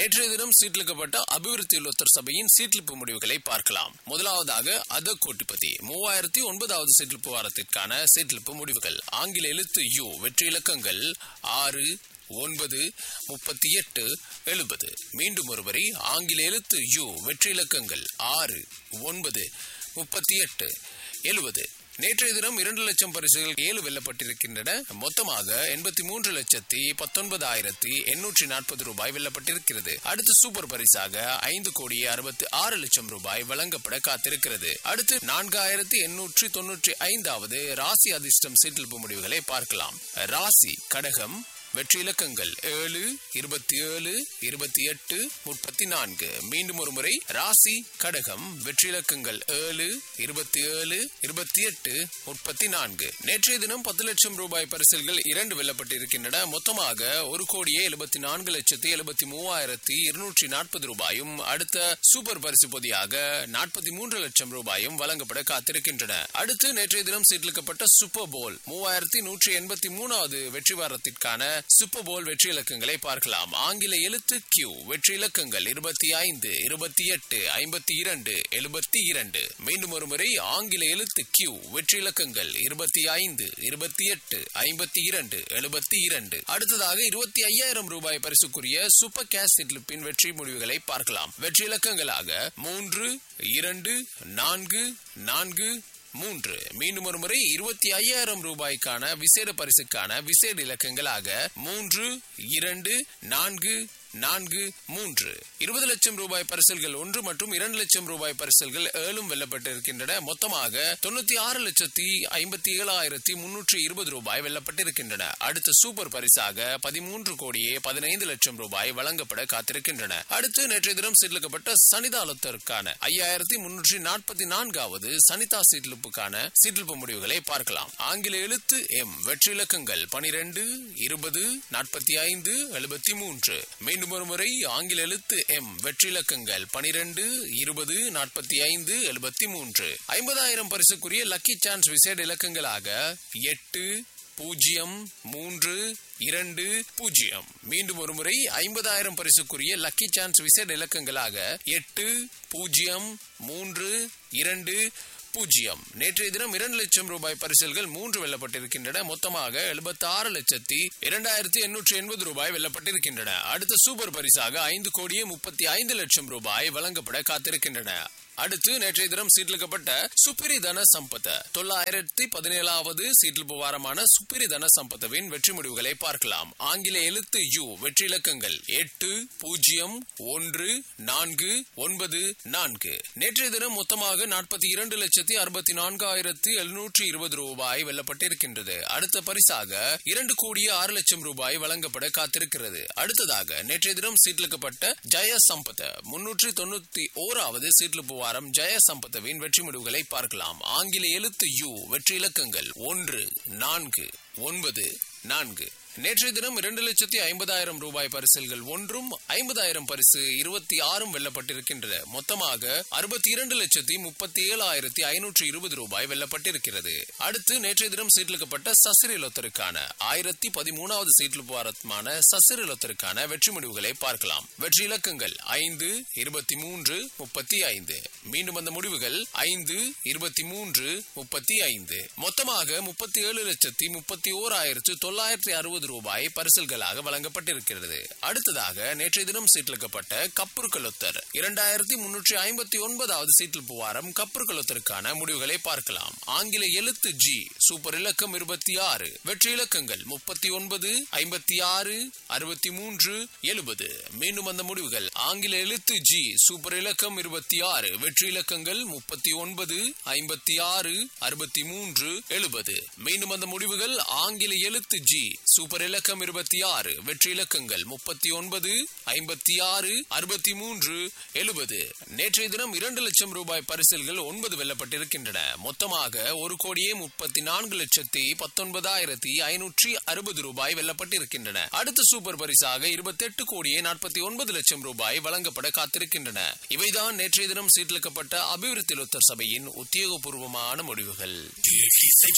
நேற்றைய தினம் சீட்லிக்கப்பட்ட அபிவிருத்தி உலோத்தர் சபையின் சீட்லிப்பு முடிவுகளை பார்க்கலாம் முதலாவதாக அத கோட்டிபதி மூவாயிரத்தி ஒன்பதாவது சீட்லிப்பு வாரத்திற்கான சீட்லிப்பு முடிவுகள் ஆங்கில எழுத்து யு வெற்றி இலக்கங்கள் ஆறு ஒன்பது முப்பத்தி எட்டு எழுபது மீண்டும் ஒருவரை ஆங்கில எழுத்து யு வெற்றி இலக்கங்கள் ஆறு ஒன்பது முப்பத்தி எட்டு எழுபது நேற்றைய தினம் இரண்டு லட்சம் பரிசுகள் ஏழு வெல்லப்பட்டிருக்கின்றன மொத்தமாக எண்பத்தி மூன்று லட்சத்தி பத்தொன்பதாயிரத்தி எண்ணூற்றி நாற்பது ரூபாய் வெல்லப்பட்டிருக்கிறது அடுத்து சூப்பர் பரிசாக ஐந்து கோடியே அறுபத்தி ஆறு லட்சம் ரூபாய் வழங்கப்பட காத்திருக்கிறது அடுத்து நான்காயிரத்தி எண்ணூற்றி தொன்னூற்றி ஐந்தாவது ராசி அதிர்ஷ்டம் சீட்டில்பு முடிவுகளை பார்க்கலாம் ராசி கடகம் வெற்றி இலக்கங்கள் ஏழு இருபத்தி ஏழு இருபத்தி எட்டு முப்பத்தி நான்கு மீண்டும் ஒரு முறை ராசி கடகம் வெற்றி இலக்கங்கள் ஏழு இருபத்தி ஏழு இருபத்தி எட்டு முப்பத்தி நான்கு நேற்றைய தினம் பத்து லட்சம் ரூபாய் பரிசல்கள் இரண்டு வெல்லப்பட்டிருக்கின்றன மொத்தமாக ஒரு கோடியே எழுபத்தி நான்கு லட்சத்தி எழுபத்தி மூவாயிரத்தி இருநூற்றி நாற்பது ரூபாயும் அடுத்த சூப்பர் பரிசு பொதியாக நாற்பத்தி மூன்று லட்சம் ரூபாயும் வழங்கப்பட காத்திருக்கின்றன அடுத்து நேற்றைய தினம் சீட்லிக்கப்பட்ட சூப்பர் போல் மூவாயிரத்தி நூற்றி எண்பத்தி மூணாவது வெற்றி வாரத்திற்கான சூப்பர் போல் வெற்றி இலக்கங்களை பார்க்கலாம் ஆங்கில எழுத்து கியூ வெற்றி இலக்கங்கள் இருபத்தி ஐந்து இருபத்தி எட்டு ஐம்பத்தி இரண்டு எழுபத்தி இரண்டு மீண்டும் ஒரு முறை ஆங்கில எழுத்து கியூ வெற்றி இலக்கங்கள் இருபத்தி ஐந்து இருபத்தி எட்டு ஐம்பத்தி இரண்டு எழுபத்தி இரண்டு அடுத்ததாக இருபத்தி ஐயாயிரம் ரூபாய் பரிசுக்குரிய சூப்பர் கேஷ் சிட்லிப்பின் வெற்றி முடிவுகளை பார்க்கலாம் வெற்றி இலக்கங்களாக மூன்று இரண்டு நான்கு நான்கு மூன்று மீண்டும் ஒரு முறை இருபத்தி ஐயாயிரம் ரூபாய்க்கான விசேட பரிசுக்கான விசேட இலக்கங்களாக மூன்று இரண்டு நான்கு நான்கு மூன்று இருபது லட்சம் ரூபாய் பரிசல்கள் ஒன்று மற்றும் இரண்டு லட்சம் ரூபாய் பரிசல்கள் ஏழும் வெல்லப்பட்டிருக்கின்றன மொத்தமாக தொண்ணூத்தி ஆறு லட்சத்தி ஐம்பத்தி ஏழாயிரத்தி முன்னூற்றி இருபது ரூபாய் வெல்லப்பட்டிருக்கின்றன அடுத்த சூப்பர் பரிசாக பதிமூன்று கோடியே பதினைந்து லட்சம் ரூபாய் வழங்கப்பட காத்திருக்கின்றன அடுத்து நேற்றைய தினம் சீட்லிக்கப்பட்ட சனிதாலத்திற்கான ஐயாயிரத்தி முன்னூற்றி நாற்பத்தி நான்காவது சனிதா சீட்லிப்புக்கான சீட்லிப்பு முடிவுகளை பார்க்கலாம் ஆங்கில எழுத்து எம் வெற்றி இலக்கங்கள் பனிரெண்டு இருபது நாற்பத்தி ஐந்து எழுபத்தி மூன்று மீண்டும் ஒரு முறை ஆங்கில எழுத்து எம் வெற்றி இலக்கங்கள் பனிரெண்டு இருபது நாற்பத்தி ஐந்து எழுபத்தி மூன்று ஐம்பதாயிரம் பரிசுக்குரிய லக்கி சான்ஸ் விசேட இலக்கங்களாக எட்டு பூஜ்ஜியம் மூன்று இரண்டு பூஜ்ஜியம் மீண்டும் ஒரு முறை ஐம்பதாயிரம் பரிசுக்குரிய லக்கி சான்ஸ் விசேட இலக்கங்களாக எட்டு பூஜ்ஜியம் மூன்று இரண்டு பூஜ்ஜியம் நேற்றைய தினம் இரண்டு லட்சம் ரூபாய் பரிசல்கள் மூன்று வெல்லப்பட்டிருக்கின்றன மொத்தமாக எழுபத்தி ஆறு லட்சத்தி இரண்டாயிரத்தி எண்ணூற்றி எண்பது ரூபாய் வெல்லப்பட்டிருக்கின்றன அடுத்த சூப்பர் பரிசாக ஐந்து கோடியே முப்பத்தி ஐந்து லட்சம் ரூபாய் வழங்கப்பட காத்திருக்கின்றன அடுத்து நேற்றைய தினம் சீட்லிக்கப்பட்ட சுப்பிரி தன சம்பத்த தொள்ளாயிரத்தி பதினேழாவது சீட்லிப்பு வாரமான சுப்பிரி தன சம்பத்தவின் வெற்றி முடிவுகளை பார்க்கலாம் ஆங்கில எழுத்து யு வெற்றி இலக்கங்கள் எட்டு பூஜ்ஜியம் ஒன்று நான்கு ஒன்பது நான்கு நேற்றைய தினம் மொத்தமாக நாற்பத்தி இரண்டு லட்சத்தி அறுபத்தி நான்காயிரத்தி எழுநூற்றி இருபது ரூபாய் வெல்லப்பட்டிருக்கின்றது அடுத்த பரிசாக இரண்டு கோடியே ஆறு லட்சம் ரூபாய் வழங்கப்பட காத்திருக்கிறது அடுத்ததாக நேற்றைய தினம் சீட்லிக்கப்பட்ட ஜெய சம்பத்த முன்னூற்றி தொண்ணூத்தி ஓராவது சீட்லிப்பு வாரம் ஜெய சம்பத்தவின் வெற்றி முடிவுகளை பார்க்கலாம் ஆங்கில எழுத்து யு வெற்றி இலக்கங்கள் ஒன்று நான்கு ஒன்பது நான்கு நேற்றைய தினம் இரண்டு லட்சத்தி ஐம்பதாயிரம் ரூபாய் பரிசல்கள் ஒன்றும் ஐம்பதாயிரம் பரிசு இருபத்தி ஆறும் வெல்லப்பட்டிருக்கின்றன மொத்தமாக அறுபத்தி இரண்டு லட்சத்தி முப்பத்தி ஏழாயிரத்தி ஐநூற்றி இருபது ரூபாய் வெல்லப்பட்டிருக்கிறது அடுத்து நேற்றைய தினம் சீட்லிக்கப்பட்ட சசிரிலொத்தருக்கான ஆயிரத்தி பதிமூணாவது சீட்லு வாரமான சசிரிலொத்தருக்கான வெற்றி முடிவுகளை பார்க்கலாம் வெற்றி இலக்கங்கள் ஐந்து இருபத்தி மூன்று முப்பத்தி ஐந்து மீண்டும் அந்த முடிவுகள் ஐந்து இருபத்தி மூன்று முப்பத்தி ஐந்து மொத்தமாக முப்பத்தி ஏழு லட்சத்தி முப்பத்தி ஓராயிரத்து தொள்ளாயிரத்தி அறுபது ரூபாய் பரிசல்களாக வழங்கப்பட்டிருக்கிறது அடுத்ததாக நேற்றைய தினம் சீட்லிக்கப்பட்ட கப்புர் கலொத்தர் இரண்டாயிரத்தி முன்னூற்றி ஐம்பத்தி ஒன்பதாவது சீட்லிப்பு வாரம் கப்புர் கலொத்தருக்கான முடிவுகளை பார்க்கலாம் ஆங்கில எழுத்து ஜி சூப்பர் இலக்கம் இருபத்தி ஆறு வெற்றி இலக்கங்கள் முப்பத்தி ஒன்பது ஐம்பத்தி ஆறு அறுபத்தி மூன்று எழுபது மீண்டும் அந்த முடிவுகள் ஆங்கில எழுத்து ஜி சூப்பர் இலக்கம் இருபத்தி ஆறு வெற்றி இலக்கங்கள் முப்பத்தி ஒன்பது ஐம்பத்தி ஆறு அறுபத்தி மூன்று எழுபது மீண்டும் அந்த முடிவுகள் ஆங்கில எழுத்து ஜி சூப்பர் இலக்கம் இருபத்தி ஆறு வெற்றி இலக்கங்கள் முப்பத்தி ஒன்பது ஐம்பத்தி ஆறு அறுபத்தி மூன்று எழுபது நேற்றைய தினம் இரண்டு லட்சம் ரூபாய் பரிசல்கள் ஒன்பது வெல்லப்பட்டிருக்கின்றன மொத்தமாக ஒரு கோடியே முப்பத்தி நான்கு லட்சத்தி பத்தொன்பதாயிரத்தி ஐநூற்றி அறுபது ரூபாய் வெல்லப்பட்டிருக்கின்றன அடுத்த சூப்பர் பரிசாக இருபத்தெட்டு கோடியே நாற்பத்தி ஒன்பது லட்சம் ரூபாய் வழங்கப்பட காத்திருக்கின்றன இவைதான் நேற்றைய தினம் சீட்லிக்கப்பட்ட அபிவிருத்தி லொத்தர் சபையின் உத்தியோகபூர்வமான முடிவுகள்